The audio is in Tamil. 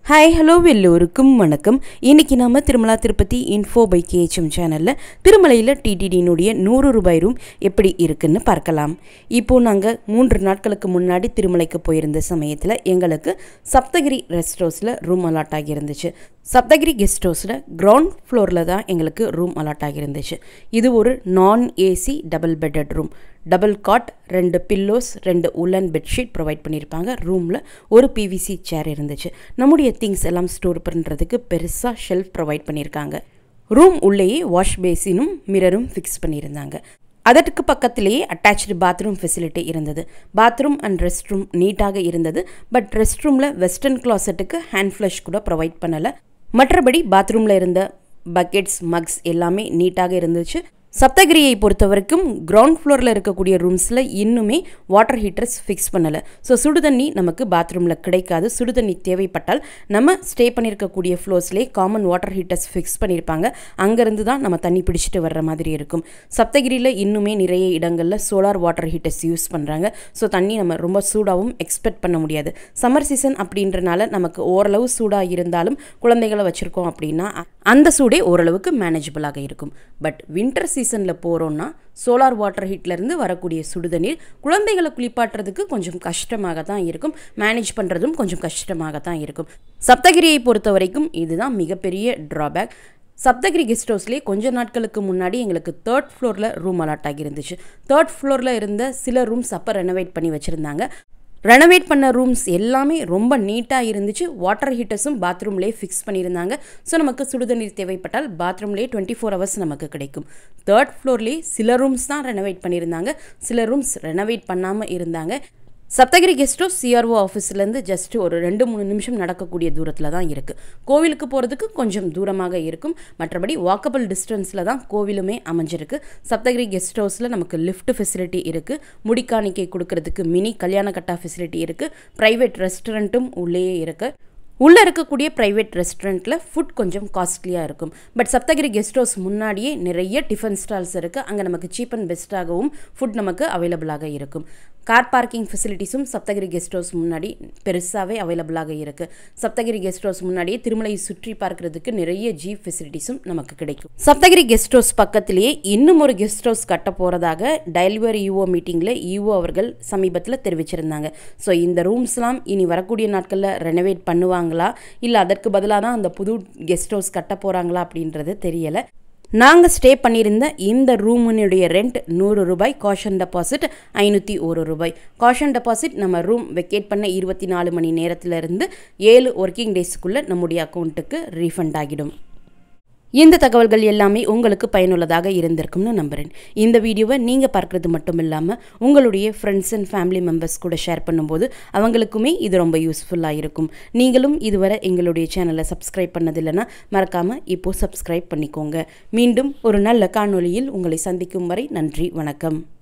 ஹாய் ஹலோ எல்லோருக்கும் வணக்கம் இன்னைக்கு நாம Tirumala Tirupati info by K H M சேனலில் திருமலையில் டிடிடியினுடைய நூறு ரூபாய் ரூம் எப்படி இருக்குன்னு பார்க்கலாம் இப்போ நாங்கள் மூன்று நாட்களுக்கு முன்னாடி திருமலைக்கு போயிருந்த சமயத்தில் எங்களுக்கு சப்தகிரி ரெஸ்ட் ஹவுஸில் ரூம் அலாட் ஆகியிருந்துச்சு சப்தகிரி கெஸ்ட் ஹவுஸில் கிரவுண்ட் ஃப்ளோரில் தான் எங்களுக்கு ரூம் அலாட் ஆகியிருந்துச்சு இது ஒரு non AC double bedded room double cot ரெண்டு பில்லோஸ் ரெண்டு உலன் பெட்ஷீட் ப்ரொவைட் பண்ணியிருப்பாங்க ரூமில் ஒரு பிவிசி சேர் இருந்துச்சு நம்முடைய திங்ஸ் எல்லாம் ஸ்டோர் பண்ணுறதுக்கு பெருசாக ஷெல்ஃப் ப்ரொவைட் பண்ணியிருக்காங்க ரூம் உள்ளேயே வாஷ் பேசினும் மிரரும் ஃபிக்ஸ் பண்ணியிருந்தாங்க அதற்கு பக்கத்திலேயே அட்டாச்சு பாத்ரூம் ஃபெசிலிட்டி இருந்தது பாத்ரூம் அண்ட் ரெஸ்ட் ரூம் நீட்டாக இருந்தது பட் ரெஸ்ட் ரூமில் வெஸ்டர்ன் கிளாசெட்டுக்கு ஹேண்ட் ஃப்ளஷ் கூட ப்ரொவைட் பண்ணலை மற்றபடி பாத்ரூமில் இருந்த பக்கெட்ஸ் மக்ஸ் எல்லாமே நீட்டாக இருந்துச்சு சப்தகிரியை பொறுத்த வரைக்கும் கிரவுண்ட் ஃப்ளோரில் இருக்கக்கூடிய ரூம்ஸில் இன்னுமே வாட்டர் ஹீட்டர்ஸ் ஃபிக்ஸ் பண்ணலை ஸோ சுடுதண்ணி நமக்கு பாத்ரூமில் கிடைக்காது சுடுதண்ணி தேவைப்பட்டால் நம்ம ஸ்டே பண்ணியிருக்கக்கூடிய ஃப்ளோர்ஸ்லேயே காமன் வாட்டர் ஹீட்டர்ஸ் ஃபிக்ஸ் பண்ணியிருப்பாங்க அங்கேருந்து தான் நம்ம தண்ணி பிடிச்சிட்டு வர்ற மாதிரி இருக்கும் சப்தகிரியில் இன்னுமே நிறைய இடங்களில் சோலார் வாட்டர் ஹீட்டர்ஸ் யூஸ் பண்ணுறாங்க ஸோ தண்ணி நம்ம ரொம்ப சூடாகவும் எக்ஸ்பெக்ட் பண்ண முடியாது சம்மர் சீசன் அப்படின்றனால நமக்கு ஓரளவு சூடாக இருந்தாலும் குழந்தைகளை வச்சுருக்கோம் அப்படின்னா அந்த சூடே ஓரளவுக்கு மேனேஜபிளாக இருக்கும் பட் வின்டர் சீசனில் போகிறோன்னா சோலார் வாட்டர் ஹீட்லேருந்து வரக்கூடிய சுடுதண்ணீர் குழந்தைகளை குளிப்பாட்டுறதுக்கு கொஞ்சம் கஷ்டமாக தான் இருக்கும் மேனேஜ் பண்ணுறதும் கொஞ்சம் கஷ்டமாக தான் இருக்கும் சப்தகிரியை பொறுத்த வரைக்கும் இதுதான் மிகப்பெரிய ட்ராபேக் சப்தகிரி கெஸ்ட் ஹவுஸ்லேயே கொஞ்ச நாட்களுக்கு முன்னாடி எங்களுக்கு தேர்ட் ஃப்ளோரில் ரூம் அலாட் ஆகியிருந்துச்சு தேர்ட் ஃப்ளோரில் இருந்த சில ரூம்ஸ் அப்போ ரெனோவேட் பண்ணி வச்சுருந்தாங்க ரெனோவேட் பண்ண ரூம்ஸ் எல்லாமே ரொம்ப நீட்டாக இருந்துச்சு வாட்டர் ஹீட்டர்ஸும் பாத்ரூம்லேயே ஃபிக்ஸ் பண்ணியிருந்தாங்க ஸோ நமக்கு சுடுதண்ணீர் தேவைப்பட்டால் பாத்ரூம்லேயே டுவெண்ட்டி ஃபோர் ஹவர்ஸ் நமக்கு கிடைக்கும் தேர்ட் ஃப்ளோர்லேயே சில ரூம்ஸ் தான் ரெனோவேட் பண்ணியிருந்தாங்க சில ரூம்ஸ் ரெனோவேட் பண்ணாமல் இருந்தாங்க சப்தகிரி கெஸ்ட் ஹவுஸ் சிஆர்ஓ ஆஃபீஸ்லேருந்து ஜஸ்ட் ஒரு ரெண்டு மூணு நிமிஷம் நடக்கக்கூடிய தூரத்தில் தான் இருக்குது கோவிலுக்கு போகிறதுக்கு கொஞ்சம் தூரமாக இருக்கும் மற்றபடி வாக்கபிள் டிஸ்டன்ஸில் தான் கோவிலுமே அமைஞ்சிருக்கு சப்தகிரி கெஸ்ட் ஹவுஸில் நமக்கு லிஃப்ட் ஃபெசிலிட்டி இருக்குது முடிக்காணிக்கை கொடுக்கறதுக்கு மினி கல்யாண கட்டா ஃபெசிலிட்டி இருக்குது ப்ரைவேட் ரெஸ்டாரண்ட்டும் உள்ளேயே இருக்குது உள்ளே இருக்கக்கூடிய ப்ரைவேட் ரெஸ்டாரண்ட்டில் ஃபுட் கொஞ்சம் காஸ்ட்லியாக இருக்கும் பட் சப்தகிரி கெஸ்ட் ஹவுஸ் முன்னாடியே நிறைய டிஃபன் ஸ்டால்ஸ் இருக்குது அங்கே நமக்கு சீப் அண்ட் பெஸ்ட்டாகவும் ஃபுட் நமக்கு அவைலபிளாக இருக்கும் கார் பார்க்கிங் ஃபெசிலிட்டிஸும் சப்தகிரி கெஸ்ட் ஹவுஸ் முன்னாடி பெருசாகவே அவைலபிளாக இருக்குது சப்தகிரி கெஸ்ட் ஹவுஸ் முன்னாடியே திருமலையை சுற்றி பார்க்கறதுக்கு நிறைய ஜீப் ஃபெசிலிட்டிஸும் நமக்கு கிடைக்கும் சப்தகிரி கெஸ்ட் ஹவுஸ் பக்கத்திலேயே இன்னும் ஒரு கெஸ்ட் ஹவுஸ் கட்ட போகிறதாக டெலிவரி யூஓ மீட்டிங்கில் யூஓ அவர்கள் சமீபத்தில் தெரிவிச்சிருந்தாங்க ஸோ இந்த ரூம்ஸ்லாம் இனி வரக்கூடிய நாட்களில் ரெனோவேட் பண்ணுவாங்க பண்ணுவாங்களா இல்லை அதற்கு பதிலாக தான் அந்த புது கெஸ்ட் ஹவுஸ் கட்ட போகிறாங்களா அப்படின்றது தெரியலை நாங்கள் ஸ்டே பண்ணியிருந்த இந்த ரூமினுடைய ரெண்ட் நூறு ரூபாய் காஷன் டெபாசிட் ஐநூற்றி ஒரு ரூபாய் காஷன் டெபாசிட் நம்ம ரூம் வெக்கேட் பண்ண இருபத்தி நாலு மணி நேரத்திலிருந்து ஏழு ஒர்க்கிங் டேஸுக்குள்ளே நம்முடைய அக்கௌண்ட்டுக்கு ரீஃபண்ட் ஆகிடும் இந்த தகவல்கள் எல்லாமே உங்களுக்கு பயனுள்ளதாக இருந்திருக்கும்னு நம்புகிறேன் இந்த வீடியோவை நீங்கள் பார்க்குறது மட்டும் இல்லாமல் உங்களுடைய ஃப்ரெண்ட்ஸ் அண்ட் ஃபேமிலி மெம்பர்ஸ் கூட ஷேர் பண்ணும்போது அவங்களுக்குமே இது ரொம்ப யூஸ்ஃபுல்லாக இருக்கும் நீங்களும் இதுவரை எங்களுடைய சேனலை சப்ஸ்கிரைப் பண்ணதில்லைன்னா மறக்காமல் இப்போது சப்ஸ்கிரைப் பண்ணிக்கோங்க மீண்டும் ஒரு நல்ல காணொளியில் உங்களை சந்திக்கும் வரை நன்றி வணக்கம்